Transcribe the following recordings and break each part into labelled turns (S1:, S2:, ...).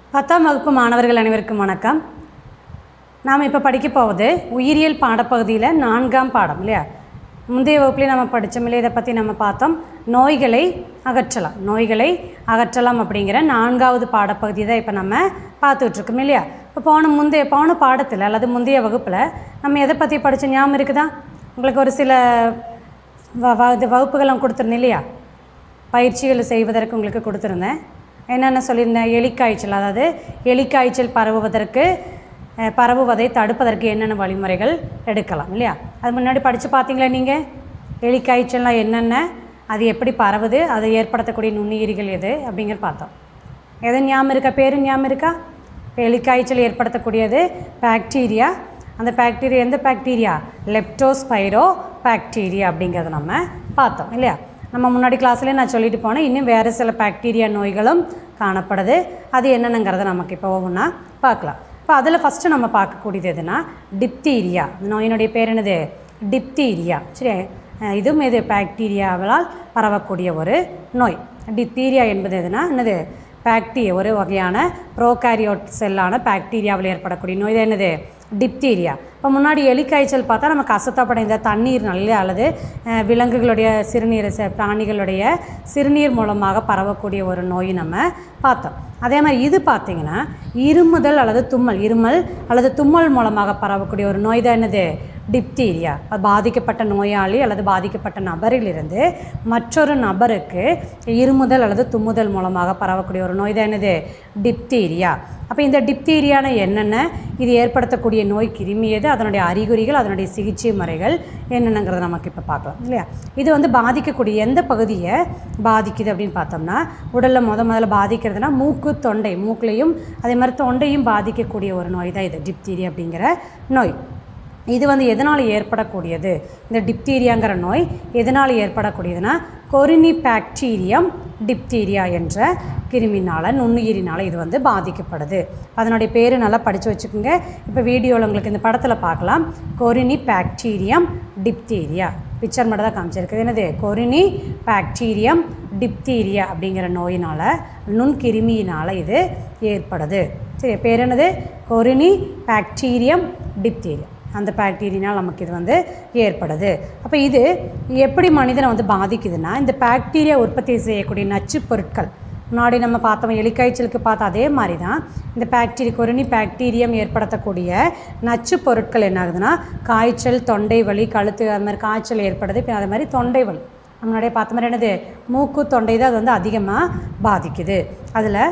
S1: பத்தாம் வகுப்பு மாணவர்கள் அனைவருக்கும் வணக்கம் நாம் இப்போ படிக்க போவது உயிரியல் பாடப்பகுதியில் நான்காம் பாடம் இல்லையா முந்தைய வகுப்புலேயே நம்ம படித்தோம் இல்லையா இதை பற்றி நம்ம பார்த்தோம் நோய்களை அகற்றலாம் நோய்களை அகற்றலாம் அப்படிங்கிற நான்காவது பாடப்பகுதி தான் இப்போ நம்ம பார்த்துட்ருக்கோம் இல்லையா இப்போ போன முந்தைய போன பாடத்தில் அல்லது முந்தைய வகுப்பில் நம்ம எதை பற்றி படித்த ஞாபகம் இருக்குதா உங்களுக்கு ஒரு சில வ வ இது வகுப்புகளும் கொடுத்துருந்தேன் இல்லையா பயிற்சிகள் செய்வதற்கு உங்களுக்கு கொடுத்துருந்தேன் என்னென்ன சொல்லியிருந்தேன் எலிக்காய்ச்சல் அதாவது எலிக்காய்ச்சல் பரவுவதற்கு அஹ், பரவுவதை தடுப்பதற்கு என்னென்ன வழிமுறைகள் எடுக்கலாம் இல்லையா அது முன்னாடி படித்து பார்த்தீங்களா நீங்கள் எலிக்காய்ச்சல்னால் என்னென்ன அது எப்படி பரவுது அதை ஏற்படுத்தக்கூடிய நுண்ணுயிரிகள் எது அப்படிங்கிறது பார்த்தோம் எது ஞாபகம் இருக்கா பேர் ஞாபகம் இருக்கா இப்போ எலிக்காய்ச்சல் ஏற்படுத்தக்கூடியது பாக்டீரியா அந்த பாக்டீரியா எந்த பாக்டீரியா லெப்டோஸ்பைரோ பாக்டீரியா அப்படிங்கிறத நம்ம பார்த்தோம் இல்லையா நம்ம முன்னாடி கிளாஸ்லேயே நான் சொல்லிட்டு போனேன் இன்னும் வேறு சில பாக்டீரியா நோய்களும் காணப்படுது அது என்னென்னங்கிறத நமக்கு இப்போ ஒவ்வொன்றா பார்க்கலாம் இப்போ அதில் ஃபஸ்ட்டு நம்ம பார்க்கக்கூடியது எதுனா டிப்தீரியா இந்த நோயினுடைய பேர் என்னது டிப்தீரியா சரி அஹ் இதுவும் இது பாக்டீரியாவால் பரவக்கூடிய ஒரு நோய் டிப்தீரியா என்பது எதுனா என்னது பாக்டீரியா ஒரு வகையான ப்ரோகாரியோட் செல்லான பாக்டீரியாவில் ஏற்படக்கூடிய நோய் தான் என்னது டிப்தீரியா இப்போ முன்னாடி எலிக்காய்ச்சல் பார்த்தா நமக்கு அசுத்தப்படைந்த தண்ணீர் நல்ல அல்லது அஹ், விலங்குகளுடைய சிறுநீர் ச- பிராணிகளுடைய சிறுநீர் மூலமாக பரவக்கூடிய ஒரு நோய் நம்ம பார்த்தோம் அதே மாதிரி இது பார்த்தீங்கன்னா இருமுதல் அல்லது தும்மல் இருமல் அல்லது தும்மல் மூலமாக பரவக்கூடிய ஒரு நோய் தான் என்னது டிப்தீரியா அது பாதிக்கப்பட்ட நோயாளி அல்லது பாதிக்கப்பட்ட நபரிலிருந்து மற்றொரு நபருக்கு இருமுதல் அல்லது தும்முதல் மூலமாக பரவக்கூடிய ஒரு நோய் தான் என்னது டிப்தீரியா அப்போ இந்த டிப்தீரியான என்னென்ன இது ஏற்படுத்தக்கூடிய நோய் கிருமி எது அதனுடைய அறிகுறிகள் அதனுடைய சிகிச்சை முறைகள் என்னென்னங்கிறத நமக்கு இப்போ பார்க்கலாம் இல்லையா இது வந்து பாதிக்கக்கூடிய எந்த பகுதியை பாதிக்குது அப்படின்னு பார்த்தோம்னா உடலில் முத முதல்ல பாதிக்கிறதுனா மூக்கு தொண்டை மூக்குலையும் அதே மாதிரி தொண்டையும் பாதிக்கக்கூடிய ஒரு நோய் தான் இது டிப்தீரியா அப்படிங்கிற நோய் இது வந்து எதனால் ஏற்படக்கூடியது இந்த டிப்தீரியாங்கிற நோய் எதனால் ஏற்படக்கூடியதுன்னா கொரினி பாக்டீரியம் டிப்தீரியா என்ற கிருமினால் நுண்ணுயிரினால் இது வந்து பாதிக்கப்படுது அதனுடைய பேர் நல்லா படித்து வச்சுக்கோங்க இப்போ வீடியோவில் உங்களுக்கு இந்த படத்தில் பார்க்கலாம் கொரினி பாக்டீரியம் டிப்தீரியா பிக்சர் மட்டும் தான் காமிச்சிருக்கு என்னது கொரினி பாக்டீரியம் டிப்தீரியா அப்படிங்கிற நோயினால் நுண்கிருமியினால் இது ஏற்படுது சரி பேர் என்னது கொரினி பாக்டீரியம் டிப்தீரியா அந்த பாக்டீரியானால் நமக்கு இது வந்து ஏற்படுது அப்போ இது எப்படி மனிதனை வந்து பாதிக்குதுன்னா இந்த பாக்டீரியா உற்பத்தி செய்யக்கூடிய நச்சுப் பொருட்கள் முன்னாடி நம்ம பார்த்தோம் எலிக்காய்ச்சலுக்கு பார்த்த அதே மாதிரி தான் இந்த பாக்டீரியா கொரினி பாக்டீரியம் ஏற்படுத்தக்கூடிய நச்சு பொருட்கள் என்ன ஆகுதுன்னா காய்ச்சல் தொண்டை வலி கழுத்து அது மாதிரி காய்ச்சல் ஏற்படுது இப்போ அது மாதிரி தொண்டை வலி நம்ம முன்னாடியே பார்த்த மாதிரி என்னது மூக்கு தொண்டை தான் அது வந்து அதிகமாக பாதிக்குது அதில்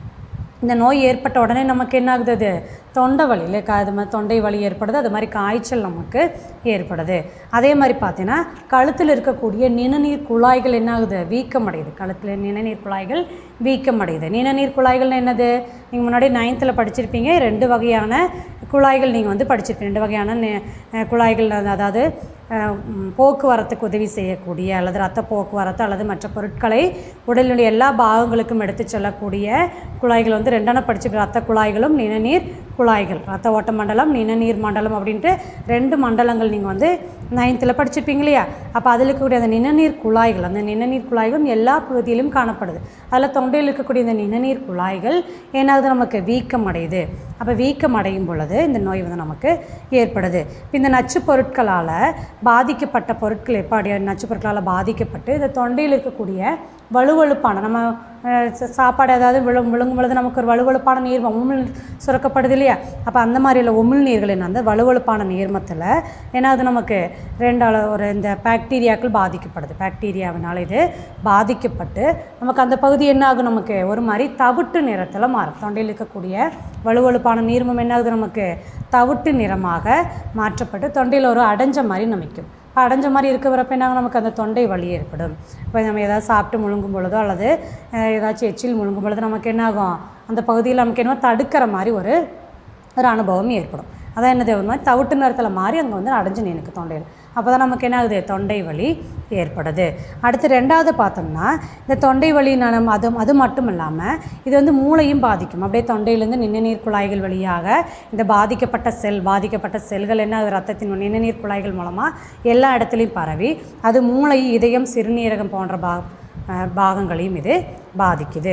S1: இந்த நோய் ஏற்பட்ட உடனே நமக்கு என்ன ஆகுது அது தொண்டை வலி இல்லை கா அது மாதிரி தொண்டை வலி ஏற்படுது அது மாதிரி காய்ச்சல் நமக்கு ஏற்படுது அதே மாதிரி பார்த்தீங்கன்னா கழுத்தில் இருக்கக்கூடிய நிணநீர் குழாய்கள் என்ன ஆகுது வீக்கமடையுது கழுத்தில் நிணநீர் குழாய்கள் வீக்கமடையுது நிணநீர் குழாய்கள்னு என்னது நீங்கள் முன்னாடி நைன்த்தில் படிச்சிருப்பீங்க ரெண்டு வகையான குழாய்கள் நீங்கள் வந்து படிச்சிருப்பீங்க ரெண்டு வகையான நெ- அஹ் குழாய்கள் அது- அதாவது அஹ், ம், போக்குவரத்துக்கு உதவி செய்யக்கூடிய அல்லது ரத்த போக்குவரத்து அல்லது மற்ற பொருட்களை உடலினுடைய எல்லா பாகங்களுக்கும் எடுத்து செல்லக்கூடிய குழாய்கள் வந்து ரெண்டான படிச்சு ரத்த குழாய்களும் நிணநீர் குழாய்கள் ரத்த ஓட்ட மண்டலம் நிணநீர் மண்டலம் அப்படின்ட்டு ரெண்டு மண்டலங்கள் நீங்கள் வந்து நைன்த்தில் படிச்சிருப்பீங்க இல்லையா அப்போ அதில் இருக்கக்கூடிய அந்த நிணநீர் குழாய்கள் அந்த நிணநீர் குழாய்களும் எல்லா பகுதியிலும் காணப்படுது அதில் தொண்டையில் இருக்கக்கூடிய இந்த நிணநீர் குழாய்கள் ஏன்னாவது நமக்கு வீக்கம் அடையுது அப்போ வீக்கம் அடையும் பொழுது இந்த நோய் வந்து நமக்கு ஏற்படுது இப்ப இந்த நச்சு பொருட்களால் பாதிக்கப்பட்ட பொருட்கள் எப்படி நச்சு பொருட்களால் பாதிக்கப்பட்டு இந்த தொண்டையில் இருக்கக்கூடிய வலுவழுப்பான நம்ம அஹ், ச- சாப்பாடு ஏதாவது விழும் விழுங்கும் பொழுது நமக்கு ஒரு வலுவழுப்பான நீர் உமிழ் சுரக்கப்படுது இல்லையா அப்போ அந்த மாதிரி உள்ள உமிழ் நீர்கள் என்ன அந்த வலுவழுப்பான நீர்மத்தில் ஏன்னா அது நமக்கு ரெண்டு அளவு ஒரு இந்த பாக்டீரியாக்கள் பாதிக்கப்படுது பாக்டீரியாவினால் இது பாதிக்கப்பட்டு நமக்கு அந்த பகுதி என்ன ஆகும் நமக்கு ஒரு மாதிரி தவிட்டு நிறத்தில் மாறும் தொண்டையில் இருக்கக்கூடிய வலுவழுப்பான நீர்மம் என்ன ஆகுது நமக்கு தவிட்டு நிறமாக மாற்றப்பட்டு தொண்டையில் ஒரு அடைஞ்ச மாதிரி நமிக்கும் இப்போ அடைஞ்ச மாதிரி இருக்க வரப்ப என்ன ஆகும்? நமக்கு அந்த தொண்டை வலி ஏற்படும் இப்போ நம்ம ஏதாவது சாப்பிட்டு முழுங்கும் பொழுதோ அல்லது அஹ், ஏதாச்சும் எச்சில் முழுங்கும் பொழுது நமக்கு என்ன ஆகும் அந்த பகுதியில் நமக்கு என்னமோ தடுக்கிற மாதிரி ஒரு ஒரு அனுபவம் ஏற்படும் அதான் என்னது ஒரு மாதிரி தவிட்டு நிறத்தில் மாறி அங்கே வந்து அடைஞ்சு நினைக்கு தொண்டையில் அப்போ தான் நமக்கு என்ன ஆகுது தொண்டை வலி ஏற்படுது அடுத்து ரெண்டாவது பார்த்தோம்னா இந்த தொண்டை வலி நலம் அது அது மட்டும் இல்லாமல் இது வந்து மூளையும் பாதிக்கும் அப்படியே தொண்டையிலேருந்து நிணநீர் குழாய்கள் வழியாக இந்த பாதிக்கப்பட்ட செல் பாதிக்கப்பட்ட செல்கள் என்ன ஆகுது ரத்தத்தின் நிணநீர் குழாய்கள் மூலமாக எல்லா இடத்துலையும் பரவி அது மூளை இதயம் சிறுநீரகம் போன்ற பா அஹ் பாகங்களையும் இது பாதிக்குது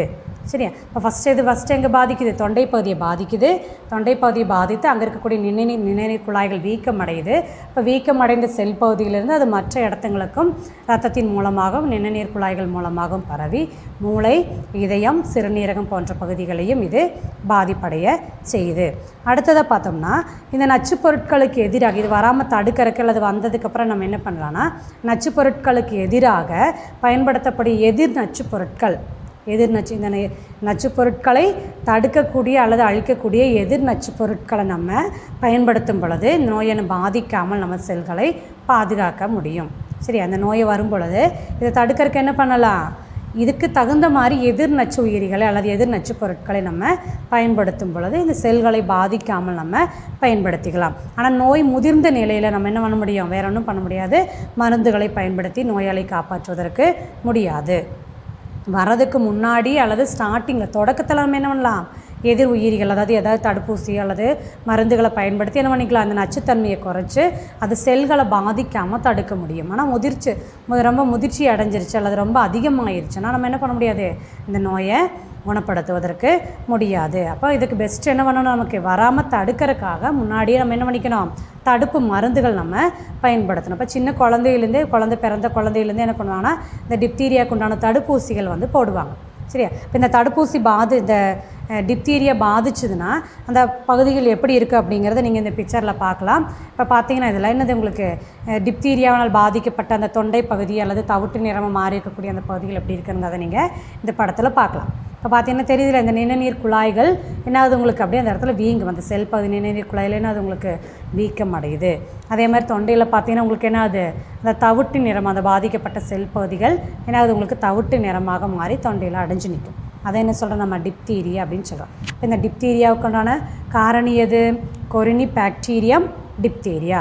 S1: சரியா இப்போ ஃபஸ்ட்டு இது ஃபஸ்ட்டு எங்கே பாதிக்குது தொண்டை பகுதியை பாதிக்குது தொண்டை பகுதியை பாதித்து அங்கே இருக்கக்கூடிய நிணநீர் நிணநீர் குழாய்கள் வீக்கம் அடையுது இப்போ வீக்கம் அடைந்த செல் பகுதியிலிருந்து அது மற்ற இடத்துங்களுக்கும் ரத்தத்தின் மூலமாகவும் நிணநீர் குழாய்கள் மூலமாகவும் பரவி மூளை இதயம் சிறுநீரகம் போன்ற பகுதிகளையும் இது பாதிப்படைய செய்யுது அடுத்ததை பார்த்தோம்னா இந்த நச்சுப் பொருட்களுக்கு எதிராக இது வராமல் தடுக்கிறதுக்கு அல்லது வந்ததுக்கப்புறம் நம்ம என்ன பண்ணலாம்னா நச்சுப் பொருட்களுக்கு எதிராக பயன்படுத்தக்கூடிய எதிர் நச்சுப் பொருட்கள் எதிர் நச்சு இந்த நெ- நச்சுப் பொருட்களை தடுக்கக்கூடிய அல்லது அழிக்கக்கூடிய எதிர் நச்சுப் பொருட்களை நம்ம பயன்படுத்தும் பொழுது நோயை பாதிக்காமல் நம்ம செல்களை பாதுகாக்க முடியும் சரி அந்த நோயை வரும் பொழுது இதை தடுக்கிறதுக்கு என்ன பண்ணலாம் இதுக்கு தகுந்த மாதிரி எதிர் நச்சு உயிரிகளை அல்லது எதிர் நச்சு பொருட்களை நம்ம பயன்படுத்தும் பொழுது இந்த செல்களை பாதிக்காமல் நம்ம பயன்படுத்திக்கலாம் ஆனால் நோய் முதிர்ந்த நிலையில் நம்ம என்ன பண்ண முடியும் வேற ஒன்றும் பண்ண முடியாது மருந்துகளை பயன்படுத்தி நோயாளி காப்பாற்றுவதற்கு முடியாது வரதுக்கு முன்னாடி அல்லது ஸ்டார்டிங்கில் தொடக்கத்தில் நம்ம என்ன பண்ணலாம் எதிர் உயிரிகள் அதாவது ஏதாவது தடுப்பூசி அல்லது மருந்துகளை பயன்படுத்தி என்ன பண்ணிக்கலாம் அந்த நச்சுத்தன்மையை குறைச்சி அது செல்களை பாதிக்காமல் தடுக்க முடியும் ஆனால் முதிர்ச்சி மு- ரொம்ப முதிர்ச்சி அடைஞ்சிருச்சு அல்லது ரொம்ப அதிகமாயிருச்சுன்னா நம்ம என்ன பண்ண முடியாது இந்த நோயை குணப்படுத்துவதற்கு முடியாது அப்போ இதுக்கு பெஸ்ட் என்ன பண்ணணும் நமக்கு வராமல் தடுக்கிறதுக்காக முன்னாடியே நம்ம என்ன பண்ணிக்கணும் தடுப்பு மருந்துகள் நம்ம பயன்படுத்தணும் இப்போ சின்ன குழந்தையிலேருந்தே குழந்தை பிறந்த குழந்தையிலேருந்தே என்ன பண்ணுவாங்கன்னா இந்த டிப்தீரியாக்கு உண்டான தடுப்பூசிகள் வந்து போடுவாங்க சரியா இப்போ இந்த தடுப்பூசி பாதி இந்த டிப்தீரியா பாதிச்சுதுன்னா அந்த பகுதிகள் எப்படி இருக்குது அப்படிங்கிறத நீங்கள் இந்த பிக்சரில் பார்க்கலாம் இப்போ பார்த்தீங்கன்னா இதில் என்னது உங்களுக்கு டிப்தீரியாவால் பாதிக்கப்பட்ட அந்த தொண்டை பகுதி அல்லது தவிட்டு நிறமாக மாறி இருக்கக்கூடிய அந்த பகுதிகள் எப்படி இருக்குங்கிறத நீங்கள் இந்த படத்தில் பார்க்கலாம் இப்போ பார்த்தீங்கன்னா தெரியுதுல இந்த நிணநீர் குழாய்கள் என்னாவது உங்களுக்கு அப்படியே அந்த இடத்துல வீங்கும் அந்த செல் பகுதி நிணநீர் குழாயில் என்ன அது உங்களுக்கு வீக்கம் அடையுது அதே மாதிரி தொண்டையில் பார்த்தீங்கன்னா உங்களுக்கு என்ன ஆகுது அந்த தவிட்டு நிறம் அந்த பாதிக்கப்பட்ட செல் பகுதிகள் என்ன ஆகுது உங்களுக்கு தவிட்டு நிறமாக மாறி தொண்டையில் அடைஞ்சு நிற்கும் அதை என்ன சொல்கிறோம் நம்ம டிப்தீரியா அப்படின்னு சொல்கிறோம் இப்போ இந்த டிப்தீரியாவுக்குண்டான காரணி எது கொரினி பாக்டீரியம் டிப்தீரியா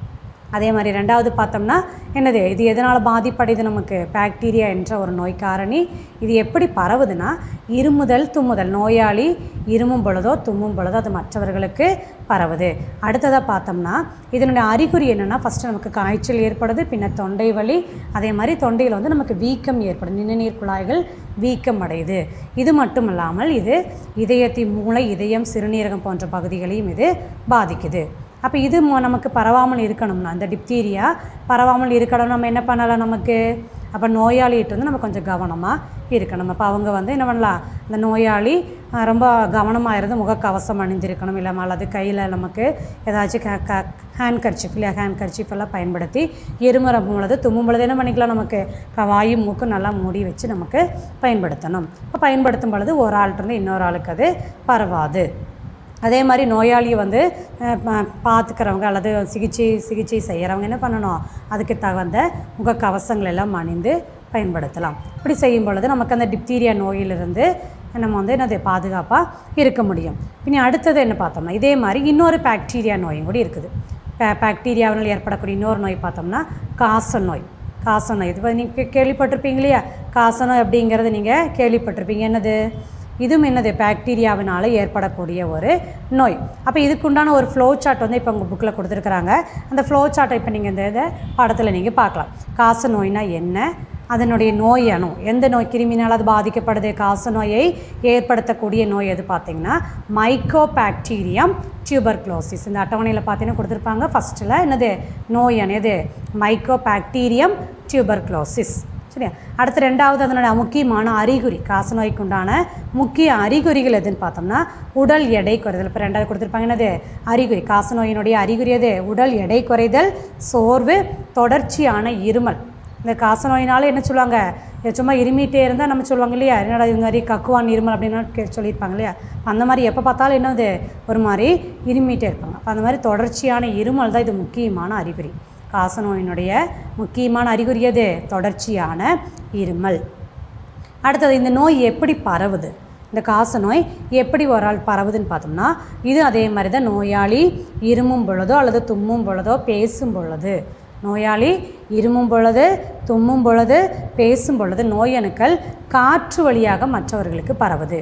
S1: அதே மாதிரி ரெண்டாவது பார்த்தோம்னா என்னது இது எதனால் பாதிப்படையுது நமக்கு பாக்டீரியா என்ற ஒரு நோய் காரணி இது எப்படி பரவுதுன்னா இருமுதல் தும்முதல் நோயாளி இருமும் பொழுதோ தும்மும் பொழுதோ அது மற்றவர்களுக்கு பரவுது அடுத்ததாக பார்த்தோம்னா இதனுடைய அறிகுறி என்னென்னா ஃபஸ்ட்டு நமக்கு காய்ச்சல் ஏற்படுது பின்ன தொண்டை வலி அதே மாதிரி தொண்டையில் வந்து நமக்கு வீக்கம் ஏற்படும் நிணநீர் குழாய்கள் வீக்கம் அடையுது இது மட்டும் இல்லாமல் இது இதயத்தின் மூளை இதயம் சிறுநீரகம் போன்ற பகுதிகளையும் இது பாதிக்குது அப்போ இது மொ- நமக்கு பரவாமல் இருக்கணும்னா இந்த டிப்தீரியா பரவாமல் இருக்கணும் நம்ம என்ன பண்ணலாம் நமக்கு அப்போ நோயாளிகிட்ட வந்து நம்ம கொஞ்சம் கவனமாக இருக்கணும் அப்போ அவங்க வந்து என்ன பண்ணலாம் இந்த நோயாளி அஹ், ரொம்ப கவனமாக இருந்து முகக்கவசம் அணிந்திருக்கணும் இல்லை அல்லது கையில் நமக்கு ஏதாச்சும் க க ஹேண்ட் கர்ச்சிஃப் இல்லையா ஹேண்ட் கர்ச்சிஃப் எல்லாம் பயன்படுத்தி எருமரம் பொழுது தும்மும் பொழுது என்ன பண்ணிக்கலாம் நமக்கு க- வாயு மூக்கு நல்லா மூடி வச்சு நமக்கு பயன்படுத்தணும் இப்போ பயன்படுத்தும் பொழுது ஒரு ஆள்கிட்ட இன்னொரு ஆளுக்கு அது பரவாது அதே மாதிரி நோயாளியை வந்து அஹ், ப- பார்த்துக்கிறவங்க அல்லது சிகிச்சை சிகிச்சை செய்கிறவங்க என்ன பண்ணணும் அதுக்கு தகுந்த முகக்கவசங்கள் எல்லாம் அணிந்து பயன்படுத்தலாம் இப்படி செய்யும் பொழுது நமக்கு அந்த டிப்தீரியா நோயிலிருந்து நம்ம வந்து என்னது பாதுகாப்பாக இருக்க முடியும் இனி அடுத்தது என்ன பார்த்தோம்னா இதே மாதிரி இன்னொரு பாக்டீரியா நோயும் கூட இருக்குது பே பாக்டீரியாவினால் ஏற்படக்கூடிய இன்னொரு நோய் பார்த்தோம்னா காச நோய் காச நோய் இது நீங்கள் கேள்விப்பட்டிருப்பீங்க இல்லையா காச நோய் அப்படிங்கிறது நீங்கள் கேள்விப்பட்டிருப்பீங்க என்னது இதுவும் என்னது பாக்டீரியாவினால் ஏற்படக்கூடிய ஒரு நோய் அப்போ இதுக்குண்டான ஒரு ஃப்ளோ சார்ட் வந்து இப்போ உங்கள் புக்கில் கொடுத்துருக்குறாங்க அந்த ஃப்ளோ சார்ட்டை இப்போ நீங்கள் இந்த இதை படத்தில் நீங்கள் பார்க்கலாம் காச நோய்னா என்ன அதனுடைய நோய் அணு எந்த நோய் கிருமினால் அது பாதிக்கப்படுது காச நோயை ஏற்படுத்தக்கூடிய நோய் எது பார்த்தீங்கன்னா மைக்கோ பாக்டீரியம் டியூபர்க்ளோசிஸ் இந்த அட்டவணையில் பார்த்தீங்கன்னா கொடுத்துருப்பாங்க ஃபஸ்ட்டில் என்னது நோய் அணு எது மைக்கோ பாக்டீரியம் டியூபர்க்ளோசிஸ் சரியா அடுத்து ரெண்டாவது அதனோட முக்கியமான அறிகுறி காசநோய்க்கு உண்டான முக்கிய அறிகுறிகள் எதுன்னு பார்த்தோம்னா உடல் எடை குறைதல் இப்போ ரெண்டாவது கொடுத்துருப்பாங்க என்னது அறிகுறி காசநோயினுடைய அறிகுறி எது உடல் எடை குறைதல் சோர்வு தொடர்ச்சியான இருமல் இந்த காசநோயினால என்ன சொல்லுவாங்க இது சும்மா இருமிட்டே இருந்தால் நம்ம சொல்லுவாங்க இல்லையா என்னடா இது மாதிரி கக்குவான் இருமல் அப்படின்னு கே சொல்லியிருப்பாங்க இல்லையா அந்த மாதிரி எப்போ பார்த்தாலும் என்னது ஒரு மாதிரி இருமிட்டே இருப்பாங்க அப்போ அந்த மாதிரி தொடர்ச்சியான இருமல் தான் இது முக்கியமான அறிகுறி காசநோயினுடைய முக்கியமான அறிகுறி எது தொடர்ச்சியான இருமல் அடுத்தது இந்த நோய் எப்படி பரவுது இந்த காச நோய் எப்படி ஒரு ஆள் பரவுதுன்னு பார்த்தோம்னா இது அதே மாதிரி தான் நோயாளி இருமும் பொழுதோ அல்லது தும்மும் பொழுதோ பேசும் பொழுது நோயாளி இருமும் பொழுது தும்மும் பொழுது பேசும் பொழுது நோய் அணுக்கள் காற்று வழியாக மற்றவர்களுக்கு பரவுது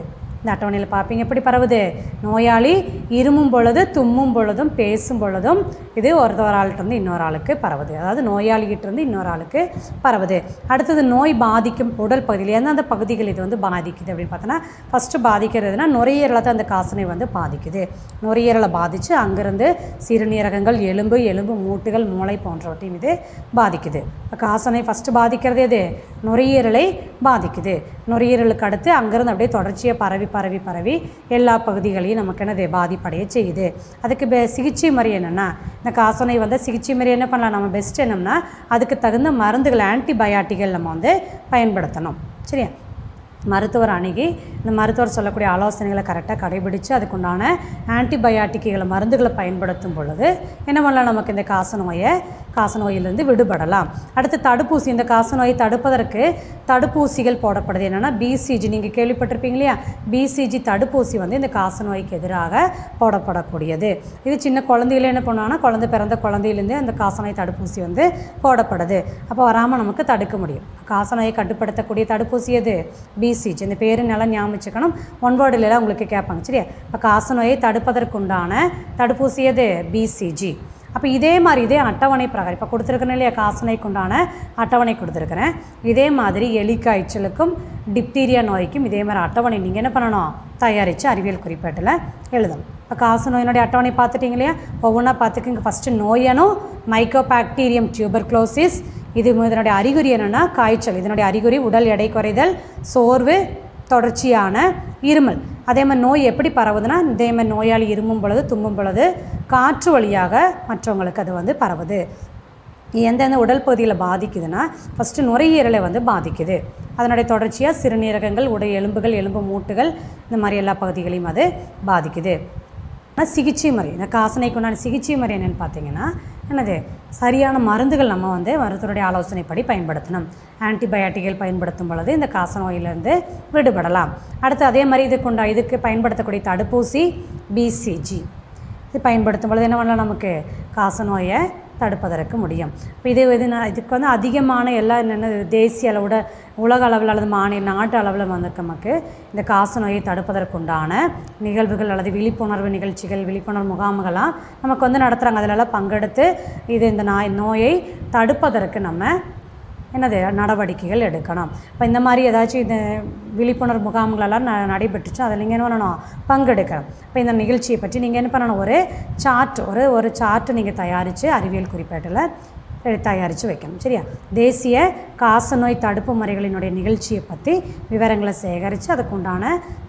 S1: இந்த அட்டவணையில் பார்ப்பீங்க எப்படி பரவுது நோயாளி இருமும் பொழுது தும்மும் பொழுதும் பேசும் பொழுதும் இது ஒரு ஒரு ஆள்கிட்ட இருந்து இன்னொரு ஆளுக்கு பரவுது அதாவது நோயாளிகிட்ட இருந்து இன்னொரு ஆளுக்கு பரவுது அடுத்தது நோய் பாதிக்கும் உடல் பகுதியில் எந்தெந்த பகுதிகள் இது வந்து பாதிக்குது அப்படின்னு பார்த்தோன்னா ஃபஸ்ட்டு பாதிக்கிறதுனா நுரையீரலை தான் அந்த காசனை வந்து பாதிக்குது நுரையீரலை பாதித்து அங்கேருந்து சிறுநீரகங்கள் எலும்பு எலும்பு மூட்டுகள் மூளை போன்றவற்றையும் இது பாதிக்குது இப்போ காசனை ஃபஸ்ட்டு பாதிக்கிறது எது நுரையீரலை பாதிக்குது நுரையீரலுக்கு அடுத்து அங்கேருந்து அப்படியே தொடர்ச்சியாக பரவி பரவி பரவி எல்லா பகுதிகளையும் நமக்கு என்னது பாதிப்படைய செய்யுது அதுக்கு பெ சிகிச்சை முறை என்னென்னா இந்த காசனை வந்து சிகிச்சை முறை என்ன பண்ணலாம் நம்ம பெஸ்ட் என்னம்னா அதுக்கு தகுந்த மருந்துகள் ஆன்டிபயாட்டிகள் நம்ம வந்து பயன்படுத்தணும் சரியா மருத்துவர் அணுகி இந்த மருத்துவர் சொல்லக்கூடிய ஆலோசனைகளை கரெக்டாக கடைபிடித்து அதுக்குண்டான ஆன்டிபயாட்டிக்குகளை மருந்துகளை பயன்படுத்தும் பொழுது என்ன பண்ணலாம் நமக்கு இந்த காசநோயை காசநோயிலிருந்து விடுபடலாம் அடுத்து தடுப்பூசி இந்த காசநோயை தடுப்பதற்கு தடுப்பூசிகள் போடப்படுது என்னென்னா பிசிஜி நீங்கள் கேள்விப்பட்டிருப்பீங்க இல்லையா பிசிஜி தடுப்பூசி வந்து இந்த காசநோய்க்கு எதிராக போடப்படக்கூடியது இது சின்ன குழந்தையில என்ன பண்ணுவாங்கன்னா குழந்தை பிறந்த குழந்தையிலேருந்தே அந்த காசநோய் தடுப்பூசி வந்து போடப்படுது அப்போ வராமல் நமக்கு தடுக்க முடியும் காசநோயை கட்டுப்படுத்தக்கூடிய தடுப்பூசி எது பிசிஜி இந்த பேரு நல்லா ஞாபகம் வச்சுக்கணும் ஒன் வேர்டுலாம் உங்களுக்கு கேட்பாங்க சரியா இப்போ காசநோயை தடுப்பதற்குண்டான தடுப்பூசி எது பிசிஜி அப்போ இதே மாதிரி இதே அட்டவணை பிரகாரம் இப்போ கொடுத்துருக்கேன் இல்லையா காசநோய்க்கு உண்டான அட்டவணை கொடுத்துருக்குறேன் இதே மாதிரி எலி காய்ச்சலுக்கும் டிப்தீரியா நோய்க்கும் இதே மாதிரி அட்டவணை நீங்கள் என்ன பண்ணணும் தயாரித்து அறிவியல் குறிப்பேட்டில் எழுதணும் இப்போ காச நோயினுடைய அட்டவணை பார்த்துட்டீங்க இல்லையா ஒவ்வொன்றா பார்த்துக்கிங்க ஃபஸ்ட்டு நோயனும் மைக்கோபாக்டீரியம் டியூபர்க்ளோசிஸ் இது இதனுடைய அறிகுறி என்னென்னா காய்ச்சல் இதனுடைய அறிகுறி உடல் எடை குறைதல் சோர்வு தொடர்ச்சியான இருமல் அதே மாதிரி நோய் எப்படி பரவுதுன்னா இதே மாதிரி நோயாளி இருமும் பொழுது தும்மும் பொழுது காற்று வழியாக மற்றவங்களுக்கு அது வந்து பரவுது எந்தெந்த உடல் பகுதியில் பாதிக்குதுன்னா ஃபஸ்ட்டு நுரையீரலை வந்து பாதிக்குது அதனுடைய தொடர்ச்சியாக சிறுநீரகங்கள் உடல் எலும்புகள் எலும்பு மூட்டுகள் இந்த மாதிரி எல்லா பகுதிகளையும் அது பாதிக்குது ஆனால் சிகிச்சை முறை இந்த காசனைக்கு உண்டான சிகிச்சை முறை என்னென்னு பார்த்தீங்கன்னா என்னது சரியான மருந்துகள் நம்ம வந்து மருத்துவருடைய ஆலோசனைப்படி பயன்படுத்தணும் ஆன்டிபயாட்டிகள் பயன்படுத்தும் பொழுது இந்த காசநோயிலிருந்து விடுபடலாம் அடுத்து அதே மாதிரி இதுக்குண்டா இதுக்கு பயன்படுத்தக்கூடிய தடுப்பூசி பிசிஜி இது பயன்படுத்தும் பொழுது என்ன பண்ணலாம் நமக்கு காசநோயை தடுப்பதற்கு முடியும் இப்போ இது இது நான் இதுக்கு வந்து அதிகமான எல்லா என்னென்ன தேசிய அளவோட உலக அளவில் அல்லது மாநில நாட்டு அளவில் வந்து நமக்கு இந்த காசநோயை தடுப்பதற்குண்டான நிகழ்வுகள் அல்லது விழிப்புணர்வு நிகழ்ச்சிகள் விழிப்புணர்வு முகாம்கள்லாம் நமக்கு வந்து நடத்துகிறாங்க அதிலெல்லாம் பங்கெடுத்து இது இந்த நாய் நோயை தடுப்பதற்கு நம்ம என்னது நடவடிக்கைகள் எடுக்கணும் இப்போ இந்த மாதிரி ஏதாச்சும் இந்த விழிப்புணர்வு முகாம்களெல்லாம் ந நடைபெற்றுச்சு அதில் நீங்கள் என்ன பண்ணணும் பங்கெடுக்கணும் இப்போ இந்த நிகழ்ச்சியை பற்றி நீங்கள் என்ன பண்ணணும் ஒரு சார்ட் ஒரு ஒரு சார்ட்டு நீங்கள் தயாரித்து அறிவியல் குறிப்பேட்டில் எ- தயாரித்து வைக்கணும் சரியா தேசிய காசநோய் தடுப்பு முறைகளினுடைய நிகழ்ச்சியை பற்றி விவரங்களை சேகரித்து அதுக்குண்டான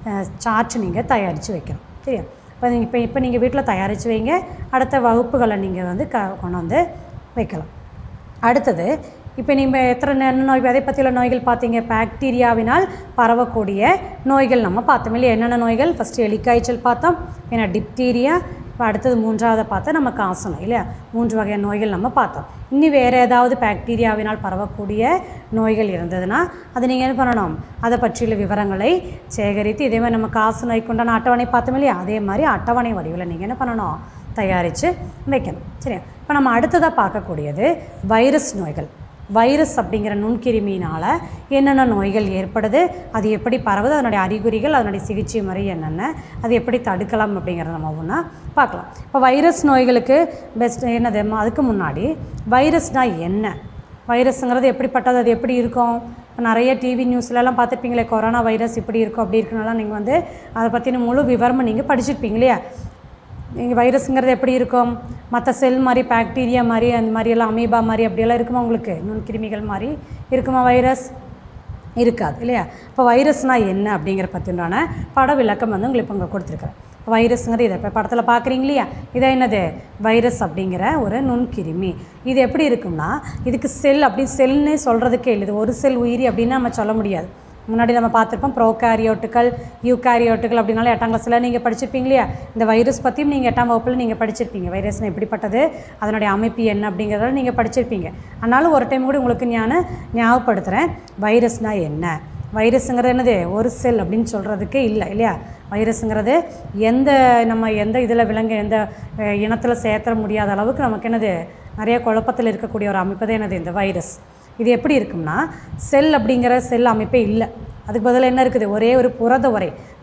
S1: சார்ட் நீங்கள் தயாரித்து வைக்கணும் சரியா இப்போ நீங்கள் இப்போ இப்போ நீங்கள் வீட்டில் தயாரித்து வைங்க அடுத்த வகுப்புகளை நீங்கள் வந்து க கொண்டு வந்து வைக்கலாம் அடுத்தது இப்போ நீங்கள் எத்தனை என்ன நோய் அதை பற்றியுள்ள நோய்கள் பார்த்தீங்க பாக்டீரியாவினால் பரவக்கூடிய நோய்கள் நம்ம பார்த்தோம் இல்லையா என்னென்ன நோய்கள் ஃபஸ்ட்டு எலிக்காய்ச்சல் பார்த்தோம் ஏன்னா டிப்தீரியா இப்போ அடுத்தது மூன்றாவது பார்த்தா நம்ம காசநோய் இல்லையா மூன்று வகையான நோய்கள் நம்ம பார்த்தோம் இன்னி வேறு ஏதாவது பாக்டீரியாவினால் பரவக்கூடிய நோய்கள் இருந்ததுன்னா அதை நீங்கள் என்ன பண்ணணும் அதை பற்றியுள்ள விவரங்களை சேகரித்து இதே மாதிரி நம்ம காசு நோய்க்கு உண்டான அட்டவணை பார்த்தோம் இல்லையா அதே மாதிரி அட்டவணை வடிவில் நீங்கள் என்ன பண்ணணும் தயாரித்து வைக்கணும் சரியா இப்போ நம்ம அடுத்ததாக பார்க்கக்கூடியது வைரஸ் நோய்கள் வைரஸ் அப்படிங்கிற நுண்கிருமியினால் என்னென்ன நோய்கள் ஏற்படுது அது எப்படி பரவுது அதனுடைய அறிகுறிகள் அதனுடைய சிகிச்சை முறை என்னென்ன அது எப்படி தடுக்கலாம் அப்படிங்கிறத நம்ம ஒன்றா பார்க்கலாம் இப்போ வைரஸ் நோய்களுக்கு பெஸ்ட் என்னது ம- அதுக்கு முன்னாடி வைரஸ்னால் என்ன வைரஸுங்கிறது எப்படிப்பட்டது அது எப்படி இருக்கும் இப்போ நிறைய டிவி நியூஸ்லலாம் பார்த்துருப்பீங்களே கொரோனா வைரஸ் இப்படி இருக்கும் அப்படி இருக்குன்னெல்லாம் நீங்கள் வந்து அதை பற்றின முழு விவரமும் நீங்கள் படிச்சிருப்பீங்க இல்லையா நீங்கள் வைரஸுங்கிறது எப்படி இருக்கும் மற்ற செல் மாதிரி பாக்டீரியா மாதிரி அந்த மாதிரி எல்லாம் அமீபா மாதிரி அப்படியெல்லாம் இருக்குமா உங்களுக்கு நுண்கிருமிகள் மாதிரி இருக்குமா வைரஸ் இருக்காது இல்லையா இப்போ வைரஸ்னால் என்ன அப்படிங்கிற பற்றினான பட விளக்கம் வந்து உங்களுக்கு இப்போ இங்கே கொடுத்துருக்குறேன் வைரஸுங்கிறது இதை இப்போ படத்தில் பார்க்குறீங்க இல்லையா இதை என்னது வைரஸ் அப்படிங்கிற ஒரு நுண்கிருமி இது எப்படி இருக்கும்னா இதுக்கு செல் அப்படி செல்னே சொல்கிறதுக்கே இல்லை இது ஒரு செல் உயிரி அப்படின்னு நம்ம சொல்ல முடியாது முன்னாடி நம்ம பார்த்துருப்போம் ப்ரோகாரியோட்டுகள் யூகாரியோட்டுகள் அப்படின்னாலும் எட்டாம் கிளாஸில் நீங்கள் படிச்சிருப்பீங்க இல்லையா இந்த வைரஸ் பற்றியும் நீங்கள் எட்டாம் வகுப்பில் நீங்கள் படிச்சிருப்பீங்க வைரஸ்னு எப்படிப்பட்டது அதனுடைய அமைப்பு என்ன அப்படிங்கிறத நீங்கள் படிச்சிருப்பீங்க ஆனாலும் ஒரு டைம் கூட உங்களுக்கு ஞான ஞாபகப்படுத்துகிறேன் வைரஸ்னால் என்ன வைரஸுங்கிறது என்னது ஒரு செல் அப்படின்னு சொல்கிறதுக்கே இல்லை இல்லையா வைரஸுங்கிறது எந்த நம்ம எந்த இதில் விலங்கு எந்த இனத்தில் சேர்த்த முடியாத அளவுக்கு நமக்கு என்னது நிறைய குழப்பத்தில் இருக்கக்கூடிய ஒரு அமைப்பு தான் என்னது இந்த வைரஸ் இது எப்படி இருக்கும்னா செல் அப்படிங்கிற செல் அமைப்பே இல்லை அதுக்கு பதிலாக என்ன இருக்குது ஒரே ஒரு புரத உரை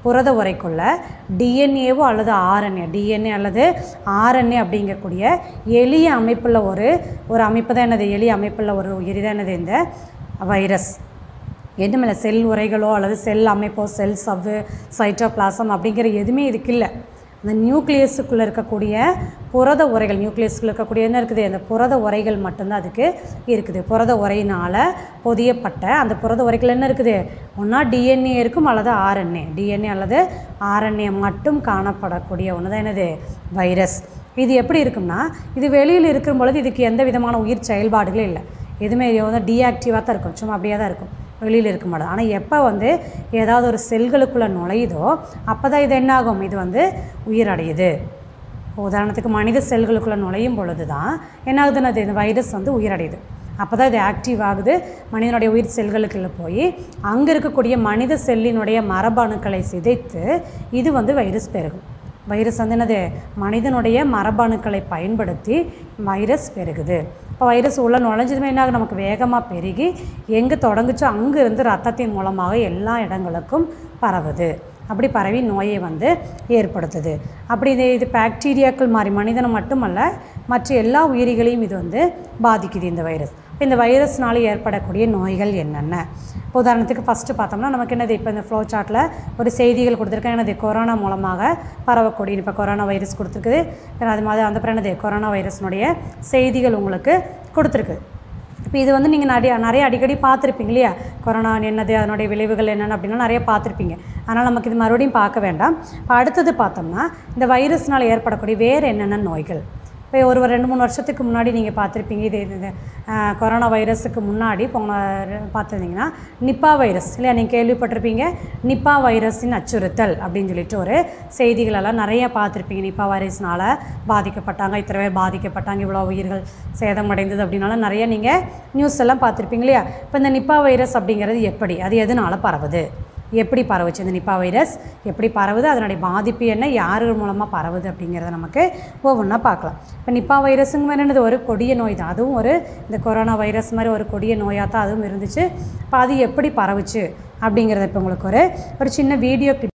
S1: புரத உரைக்குள்ள டிஎன்ஏவோ அல்லது ஆர்என்ஏ டிஎன்ஏ அல்லது ஆர்என்ஏ அப்படிங்கக்கூடிய எளிய அமைப்புள்ள ஒரு ஒரு அமைப்பு தான் என்னது எளிய அமைப்புள்ள ஒரு உயிரி தான் என்னது இந்த வைரஸ் எதுவுமில்ல செல் உரைகளோ அல்லது செல் அமைப்போ செல் சவ்வு சைட்டோபிளாசம் அப்படிங்கிற எதுவுமே இதுக்கு இல்லை அந்த நியூக்ளியஸுக்குள்ளே இருக்கக்கூடிய புரத உரைகள் நியூக்ளியஸுக்குள்ள இருக்கக்கூடிய என்ன இருக்குது அந்த புரத உரைகள் மட்டும்தான் அதுக்கு இருக்குது புரத உரையினால் பொதியப்பட்ட அந்த புரத உரைகள் என்ன இருக்குது ஒன்றா டிஎன்ஏ இருக்கும் அல்லது ஆர்என்ஏ டிஎன்ஏ அல்லது ஆர்என்ஏ மட்டும் காணப்படக்கூடிய ஒன்று தான் என்னது வைரஸ் இது எப்படி இருக்கும்னா இது வெளியில் இருக்கும் பொழுது இதுக்கு எந்த விதமான உயிர் செயல்பாடுகளும் இல்லை எதுவுமே இது வந்து டீஆக்டிவாக தான் இருக்கும் சும்மா அப்படியே தான் இருக்கும் வெளியில் இருக்க மாட்டோம் ஆனால் எப்போ வந்து ஏதாவது ஒரு செல்களுக்குள்ளே நுழையுதோ அப்போ தான் இது என்னாகும் இது வந்து உயிரடையுது உதாரணத்துக்கு மனித செல்களுக்குள்ளே நுழையும் பொழுது தான் என்ன ஆகுதுன்னா அது இந்த வைரஸ் வந்து உயிரடையுது அப்போ தான் இது ஆக்டிவ் ஆகுது மனிதனுடைய உயிர் செல்களுக்குள்ளே போய் அங்கே இருக்கக்கூடிய மனித செல்லினுடைய மரபணுக்களை சிதைத்து இது வந்து வைரஸ் பெருகும் வைரஸ் வந்து என்னது மனிதனுடைய மரபணுக்களை பயன்படுத்தி வைரஸ் பெருகுது இப்போ வைரஸ் உள்ள நுழைஞ்சதுமே என்ன ஆகும் நமக்கு வேகமாக பெருகி எங்கே தொடங்குச்சோ அங்கே இருந்து ரத்தத்தின் மூலமாக எல்லா இடங்களுக்கும் பரவுது அப்படி பரவி நோயை வந்து ஏற்படுத்துது அப்படி இது இது பாக்டீரியாக்கள் மாதிரி மனிதனை மட்டுமல்ல மற்ற எல்லா உயிரிகளையும் இது வந்து பாதிக்குது இந்த வைரஸ் இப்போ இந்த வைரஸ்னால ஏற்படக்கூடிய நோய்கள் என்னென்ன இப்போ உதாரணத்துக்கு ஃபஸ்ட்டு பார்த்தோம்னா நமக்கு என்னது இப்போ இந்த ஃப்ளோ சார்ட்டில் ஒரு செய்திகள் கொடுத்துருக்கேன் என்னது கொரோனா மூலமாக பரவக்கூடிய இப்போ கொரோனா வைரஸ் கொடுத்துருக்குது பிறகு அது மாதிரி அந்த பிறகு என்னது கொரோனா வைரஸ்னுடைய செய்திகள் உங்களுக்கு கொடுத்துருக்கு இப்போ இது வந்து நீங்கள் நிறைய நிறைய அடிக்கடி பார்த்துருப்பீங்க இல்லையா கொரோனா என்னது அதனுடைய விளைவுகள் என்னென்ன அப்படின்னா நிறைய பார்த்துருப்பீங்க அதனால் நமக்கு இது மறுபடியும் பார்க்க வேண்டாம் இப்போ அடுத்தது பார்த்தோம்னா இந்த வைரஸ்னால் ஏற்படக்கூடிய வேறு என்னென்ன நோய்கள் இப்போ ஒரு ரெண்டு மூணு வருஷத்துக்கு முன்னாடி நீங்கள் பார்த்துருப்பீங்க இது இது ஆஹ், கொரோனா வைரஸுக்கு முன்னாடி போன பார்த்துருந்தீங்கன்னா நிப்பா வைரஸ் இல்லையா நீங்கள் கேள்விப்பட்டிருப்பீங்க நிப்பா வைரஸின் அச்சுறுத்தல் அப்படின்னு சொல்லிட்டு ஒரு செய்திகளெல்லாம் நிறைய பார்த்துருப்பீங்க நிப்பா வைரஸ்னால் பாதிக்கப்பட்டாங்க இத்தனை பேர் பாதிக்கப்பட்டாங்க இவ்வளோ உயிர்கள் சேதமடைந்தது அப்படின்னாலும் நிறைய நீங்கள் நியூஸ் எல்லாம் பார்த்துருப்பீங்க இல்லையா இப்போ இந்த நிப்பா வைரஸ் அப்படிங்கிறது எப்படி அது எதனால் பரவுது எப்படி பரவுச்சு இந்த நிப்பா வைரஸ் எப்படி பரவுது அதனுடைய பாதிப்பு என்ன யார் மூலமாக பரவுது அப்படிங்கிறத நமக்கு ஒவ்வொன்றா பார்க்கலாம் இப்போ நிப்பா வைரஸுங்க மாதிரி என்னது ஒரு கொடிய நோய் தான் அதுவும் ஒரு இந்த கொரோனா வைரஸ் மாதிரி ஒரு கொடிய நோயாக தான் அதுவும் இருந்துச்சு இப்போ அது எப்படி பரவுச்சு அப்படிங்கிறத இப்போ உங்களுக்கு ஒரு ஒரு சின்ன வீடியோ கிளிப்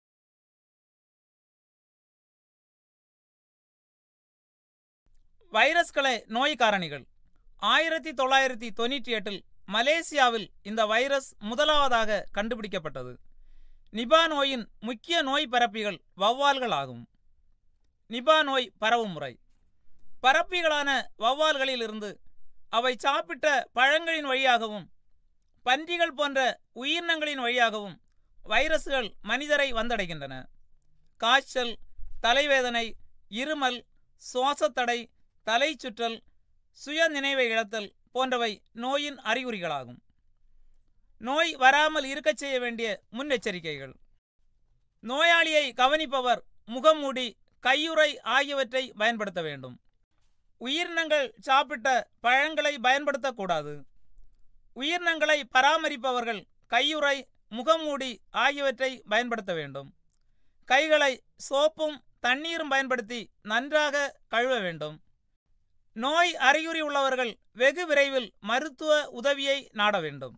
S2: வைரஸ்களை நோய் காரணிகள் ஆயிரத்தி தொள்ளாயிரத்தி தொண்ணூற்றி எட்டில் மலேசியாவில் இந்த வைரஸ் முதலாவதாக கண்டுபிடிக்கப்பட்டது நிபா நோயின் முக்கிய நோய் பரப்பிகள் வௌவால்கள் ஆகும் நிபா நோய் பரவும் முறை பரப்பிகளான வௌவால்களிலிருந்து அவை சாப்பிட்ட பழங்களின் வழியாகவும் பன்றிகள் போன்ற உயிரினங்களின் வழியாகவும் வைரஸ்கள் மனிதரை வந்தடைகின்றன காய்ச்சல் தலைவேதனை இருமல் சுவாசத்தடை தலை சுற்றல் சுய நினைவை இழத்தல் போன்றவை நோயின் அறிகுறிகளாகும் நோய் வராமல் இருக்கச் செய்ய வேண்டிய முன்னெச்சரிக்கைகள் நோயாளியை கவனிப்பவர் முகமூடி கையுறை ஆகியவற்றை பயன்படுத்த வேண்டும் உயிரினங்கள் சாப்பிட்ட பழங்களை பயன்படுத்தக்கூடாது உயிரினங்களை பராமரிப்பவர்கள் கையுறை முகமூடி ஆகியவற்றை பயன்படுத்த வேண்டும் கைகளை சோப்பும் தண்ணீரும் பயன்படுத்தி நன்றாக கழுவ வேண்டும் நோய் அறிகுறி உள்ளவர்கள் வெகு விரைவில் மருத்துவ உதவியை நாட வேண்டும்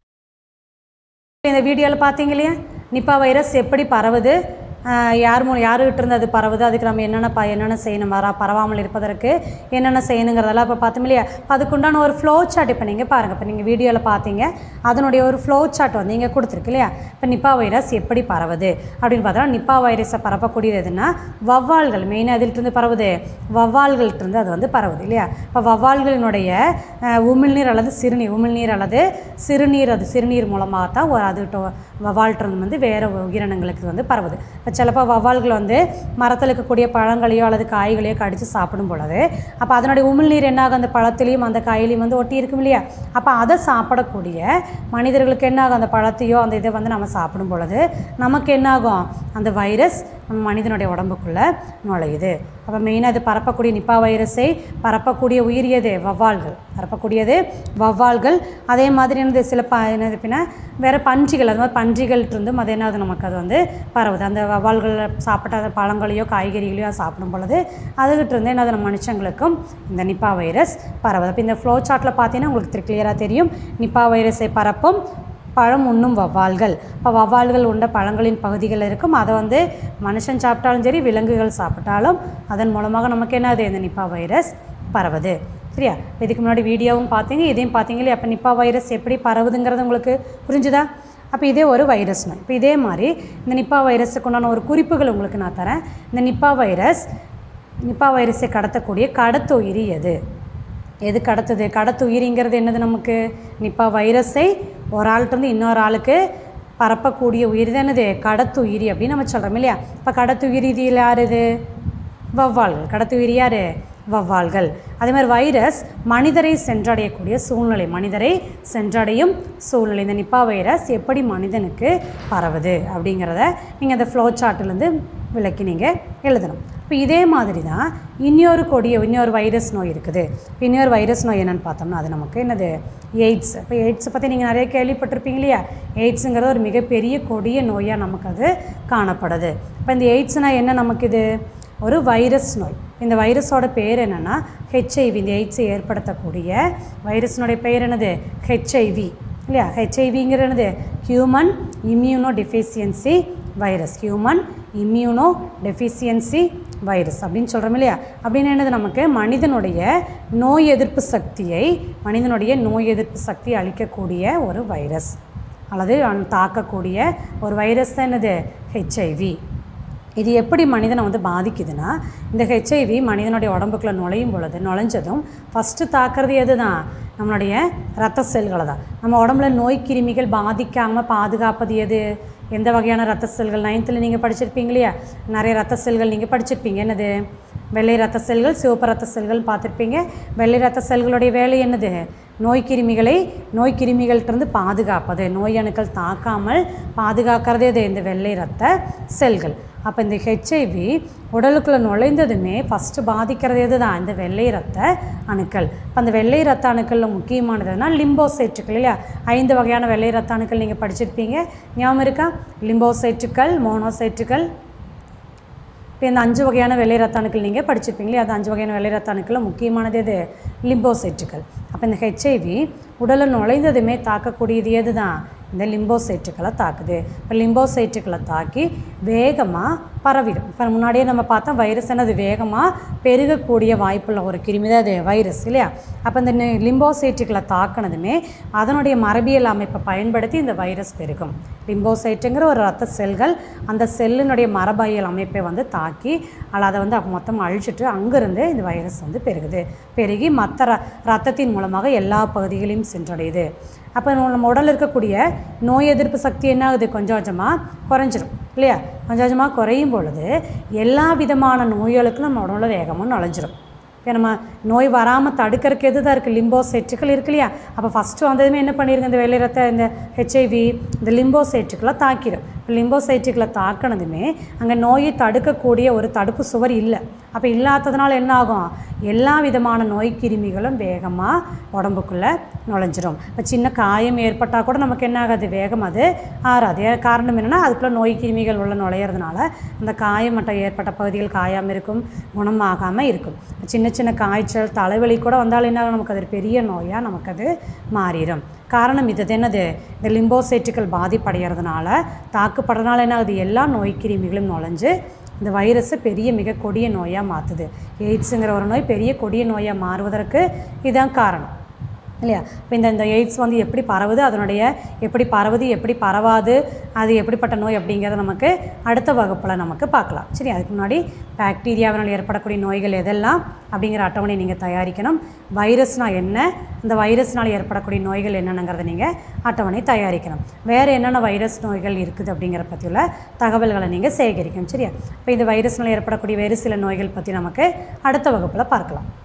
S1: இந்த வீடியோவில் பார்த்தீங்க இல்லையா நிப்பா வைரஸ் எப்படி பரவுது ஆஹ் யார் மூலம் யாருக்கிட்ட இருந்து அது பரவுது அதுக்கு நம்ம என்னென்ன ப என்னென்ன செய்யணும் வரா பரவாமல் இருப்பதற்கு என்னென்ன செய்யணுங்கிறதெல்லாம் இப்போ பார்த்தோம் இல்லையா இப்போ அதுக்குண்டான ஒரு ஃப்ளோ சார்ட் இப்போ நீங்கள் பாருங்கள் இப்போ நீங்கள் வீடியோவில் பார்த்தீங்க அதனுடைய ஒரு ஃப்ளோ சார்ட் வந்து இங்கே கொடுத்துருக்கு இல்லையா இப்போ நிப்பா வைரஸ் எப்படி பரவுது அப்படின்னு பார்த்தோம்னா நிப்பா வைரஸை பரப்பக்கூடியது எதுன்னா வவ்வால்கள் மெயினாக எதிலிருந்து பரவுது வவ்வால்கள்ட்டிருந்து அது வந்து பரவுது இல்லையா இப்போ வவ்வால்களினுடைய அஹ், உமிழ்நீர் அல்லது சிறுநீர் உமிழ்நீர் அல்லது சிறுநீர் அது சிறுநீர் மூலமாக தான் ஒரு அது வவ்வால்ட்டிருந்து வந்து வேறு உயிரினங்களுக்கு வந்து பரவுது இப்போ சிலப்போ வவ்வால்கள் வந்து மரத்தில் இருக்கக்கூடிய பழங்களையோ அல்லது காய்களையோ கடித்து சாப்பிடும் பொழுது அப்போ அதனுடைய உமிழ்நீர் என்னாகும் அந்த பழத்துலேயும் அந்த காயிலையும் வந்து ஒட்டி இருக்கும் இல்லையா அப்போ அதை சாப்பிடக்கூடிய மனிதர்களுக்கு என்னாகும் அந்த பழத்தையோ அந்த இதை வந்து நம்ம சாப்பிடும் பொழுது நமக்கு என்னாகும் அந்த வைரஸ் நம்ம மனிதனுடைய உடம்புக்குள்ளே நுழையுது அப்போ மெயினாக அது பரப்பக்கூடிய நிப்பா வைரஸை பரப்பக்கூடிய உயிரியது வவ்வால்கள் பரப்பக்கூடியது வவ்வால்கள் அதே மாதிரி என்னது சில ப என்னது பின்ன வேறு பன்றிகள் அது மாதிரி பன்றிகள்ட்டிருந்தும் அது என்னது நமக்கு அது வந்து பரவுது அந்த வவ்வால்கள் சாப்பிட்ட அந்த பழங்களையோ காய்கறிகளையோ சாப்பிடும் பொழுது அதுகிட்ட இருந்து என்னது நம்ம மனுஷங்களுக்கும் இந்த நிப்பா வைரஸ் பரவுது அப்போ இந்த ஃப்ளோ சார்ட்டில் பார்த்தீங்கன்னா உங்களுக்கு கிளியராக தெரியும் நிப்பா வைரஸை பரப்பும் பழம் உண்ணும் வவ்வால்கள் இப்போ வவ்வால்கள் உண்ட பழங்களின் பகுதிகள் இருக்கும் அதை வந்து மனுஷன் சாப்பிட்டாலும் சரி விலங்குகள் சாப்பிட்டாலும் அதன் மூலமாக நமக்கு என்னது இந்த நிப்பா வைரஸ் பரவுது சரியா இப்ப இதுக்கு முன்னாடி வீடியோவும் பார்த்தீங்க இதையும் பார்த்தீங்க இல்லையா அப்போ நிப்பா வைரஸ் எப்படி பரவுதுங்கிறது உங்களுக்கு புரிஞ்சுதா அப்போ இதே ஒரு வைரஸ் நோய் இப்போ இதே மாதிரி இந்த நிப்பா வைரஸுக்கு உண்டான ஒரு குறிப்புகள் உங்களுக்கு நான் தரேன் இந்த நிப்பா வைரஸ் நிப்பா வைரஸை கடத்தக்கூடிய கடத்துயிரி எது எது கடத்துது கடத்துயிரிங்கிறது என்னது நமக்கு நிப்பா வைரஸை ஒரு ஆள்கிட்டருந்து இன்னொரு ஆளுக்கு பரப்பக்கூடிய உயிர் தான் என்னது கடத்துயிரி அப்படின்னு நம்ம சொல்கிறோம் இல்லையா இப்போ கடத்துயிரி இதில் யார் இது வவ்வால்கள் கடத்துயிரி யார் வவ்வால்கள் அதே மாதிரி வைரஸ் மனிதரை சென்றடையக்கூடிய சூழ்நிலை மனிதரை சென்றடையும் சூழ்நிலை இந்த நிப்பா வைரஸ் எப்படி மனிதனுக்கு பரவுது அப்படிங்கிறத நீங்கள் அந்த ஃப்ளோ சார்ட்லேருந்து விளக்கி நீங்கள் எழுதணும் இப்போ இதே மாதிரி தான் இன்னொரு கொடிய இன்னொரு வைரஸ் நோய் இருக்குது இப்போ இன்னொரு வைரஸ் நோய் என்னென்னு பார்த்தோம்னா அது நமக்கு என்னது எய்ட்ஸ் இப்போ எய்ட்ஸை பற்றி நீங்கள் நிறைய கேள்விப்பட்டிருப்பீங்க இல்லையா எய்ட்ஸுங்கிறது ஒரு மிகப்பெரிய கொடிய நோயாக நமக்கு அது காணப்படுது இப்போ இந்த எய்ட்ஸ்னால் என்ன நமக்கு இது ஒரு வைரஸ் நோய் இந்த வைரஸோட பேர் என்னென்னா ஹெச்ஐவி இந்த எய்ட்ஸை ஏற்படுத்தக்கூடிய வைரஸினுடைய பெயர் என்னது ஹெச்ஐவி இல்லையா ஹெச்ஐவிங்கிற என்னது human immunodeficiency virus human immunodeficiency virus அப்படின்னு சொல்கிறோம் இல்லையா அப்படின்னு என்னது நமக்கு மனிதனுடைய நோய் எதிர்ப்பு சக்தியை மனிதனுடைய நோய் எதிர்ப்பு சக்தியை அளிக்கக்கூடிய ஒரு வைரஸ் அல்லது அவன் தாக்கக்கூடிய ஒரு வைரஸ் தான் என்னது ஹெச்ஐவி இது எப்படி மனிதனை வந்து பாதிக்குதுன்னா இந்த ஹெச்ஐவி மனிதனுடைய உடம்புக்குள்ளே நுழையும் பொழுது நுழைஞ்சதும் ஃபஸ்ட்டு தாக்குறது எது தான் நம்மளுடைய ரத்த செல்களை தான் நம்ம உடம்புல நோய் கிருமிகள் பாதிக்காமல் பாதுகாப்பது எது எந்த வகையான ரத்த செல்கள் நைன்த்தில் நீங்கள் படிச்சிருப்பீங்க இல்லையா நிறைய ரத்த செல்கள் நீங்கள் படிச்சிருப்பீங்க என்னது வெள்ளை ரத்த செல்கள் சிவப்பு ரத்த செல்கள் பார்த்துருப்பீங்க வெள்ளை ரத்த செல்களுடைய வேலை என்னது நோய் கிருமிகளை நோய் கிருமிகள்கிட்டருந்து பாதுகாப்பது நோய் அணுக்கள் தாக்காமல் பாதுகாக்கிறதே இது இந்த வெள்ளை ரத்த செல்கள் அப்போ இந்த ஹெச்ஐவி உடலுக்குள்ளே நுழைந்ததுமே ஃபஸ்ட்டு பாதிக்கிறது எது தான் இந்த வெள்ளை ரத்த அணுக்கள் இப்போ அந்த வெள்ளை ரத்த அணுக்களில் முக்கியமானதுனா லிம்போசைட்டுகள் இல்லையா ஐந்து வகையான வெள்ளை ரத்த அணுக்கள் நீங்கள் படிச்சிருப்பீங்க ஞாபகம் இருக்கா லிம்போசைட்டுகள் மோனோசைட்டுகள் இப்போ இந்த அஞ்சு வகையான வெள்ளை ரத்த அணுக்கள் நீங்கள் படிச்சிருப்பீங்களே அது அஞ்சு வகையான வெள்ளை ரத்த அணுக்களில் முக்கியமானது எது லிம்போசைட்டுகள் அப்போ இந்த ஹெச்ஐவி உடலில் நுழைந்ததுமே தாக்கக்கூடியது எது தான் இந்த லிம்போசைட்டுகளை தாக்குது இப்போ லிம்போசைட்டுகளை தாக்கி வேகமாக பரவிடும் இப்போ முன்னாடியே நம்ம பார்த்தோம் வைரஸ் என்னது வேகமாக பெருகக்கூடிய வாய்ப்புள்ள ஒரு கிருமி தான் அது வைரஸ் இல்லையா அப்போ இந்த நி- லிம்போசைட்டுகளை தாக்கினதுமே அதனுடைய மரபியல் அமைப்பை பயன்படுத்தி இந்த வைரஸ் பெருகும் லிம்போசைட்டுங்கிற ஒரு ரத்த செல்கள் அந்த செல்லினுடைய மரபியல் அமைப்பை வந்து தாக்கி அல்ல அதை வந்து அப்ப மொத்தம் அழிச்சிட்டு அங்கேருந்து இந்த வைரஸ் வந்து பெருகுது பெருகி மற்ற ர ரத்தத்தின் மூலமாக எல்லா பகுதிகளையும் சென்றடையுது அப்போ நம்ம உடலில் இருக்கக்கூடிய நோய் எதிர்ப்பு சக்தி என்ன ஆகுது கொஞ்சம் கொஞ்சமாக குறைஞ்சிரும் இல்லையா கொஞ்சம் கொஞ்சமாக குறையும் பொழுது எல்லா விதமான நோய்களுக்கும் நம்ம உடம்புல வேகமாக நுழைஞ்சிரும் இப்போ நம்ம நோய் வராமல் தடுக்கிறதுக்கு எது தான் இருக்குது லிம்போசைட்டுகள் இருக்கு இல்லையா அப்போ ஃபஸ்ட்டு வந்ததுமே என்ன பண்ணிருங்க இந்த வெள்ளை ரத்த இந்த ஹெச்ஐவி இந்த லிம்போசைட்டுகளை தாக்கிடும் இப்போ லிம்போசைட்டுகளை தாக்கினதுமே அங்கே நோயை தடுக்கக்கூடிய ஒரு தடுப்பு சுவர் இல்லை அப்போ இல்லாததுனால என்ன ஆகும் எல்லா விதமான நோய் கிருமிகளும் வேகமாக உடம்புக்குள்ளே நுழைஞ்சிரும் இப்போ சின்ன காயம் ஏற்பட்டால் கூட நமக்கு என்ன ஆகாது வேகம் அது ஆறாது ஏன் காரணம் என்னென்னா அதுக்குள்ளே நோய் கிருமிகள் உள்ள நுழையிறதுனால அந்த காயம் மட்டும் ஏற்பட்ட பகுதிகள் காயாமல் இருக்கும் குணமாகாமல் இருக்கும் சின்ன சின்ன காய்ச்சல் தலைவலி கூட வந்தாலும் என்ன ஆகும்? நமக்கு அது ஒரு பெரிய நோயாக நமக்கு அது மாறிடும் காரணம் இது என்னது இந்த லிம்போசைட்டுகள் பாதிப்படைகிறதுனால தாக்குப்படுறதுனால என்ன ஆகுது எல்லா நோய் கிருமிகளும் நுழைஞ்சு இந்த வைரஸை பெரிய மிக கொடிய நோயாக மாற்றுது எய்ட்ஸுங்கிற ஒரு நோய் பெரிய கொடிய நோயாக மாறுவதற்கு இதுதான் காரணம் இல்லையா இப்போ இந்த இந்த எய்ட்ஸ் வந்து எப்படி பரவுது அதனுடைய எப்படி பரவுது எப்படி பரவாது அது எப்படிப்பட்ட நோய் அப்படிங்கிறத நமக்கு அடுத்த வகுப்பில் நமக்கு பார்க்கலாம் சரி அதுக்கு முன்னாடி பாக்டீரியாவினால் ஏற்படக்கூடிய நோய்கள் எதெல்லாம் அப்படிங்கிற அட்டவணை நீங்கள் தயாரிக்கணும் வைரஸ்னால் என்ன இந்த வைரஸ்னால் ஏற்படக்கூடிய நோய்கள் என்னென்னங்கிறத நீங்கள் அட்டவணை தயாரிக்கணும் வேறு என்னென்ன வைரஸ் நோய்கள் இருக்குது அப்படிங்கிற பற்றியுள்ள தகவல்களை நீங்கள் சேகரிக்கணும் சரியா இப்போ இந்த வைரஸ்னால் ஏற்படக்கூடிய வேறு சில நோய்கள் பற்றி நமக்கு அடுத்த வகுப்பில் பார்க்கலாம்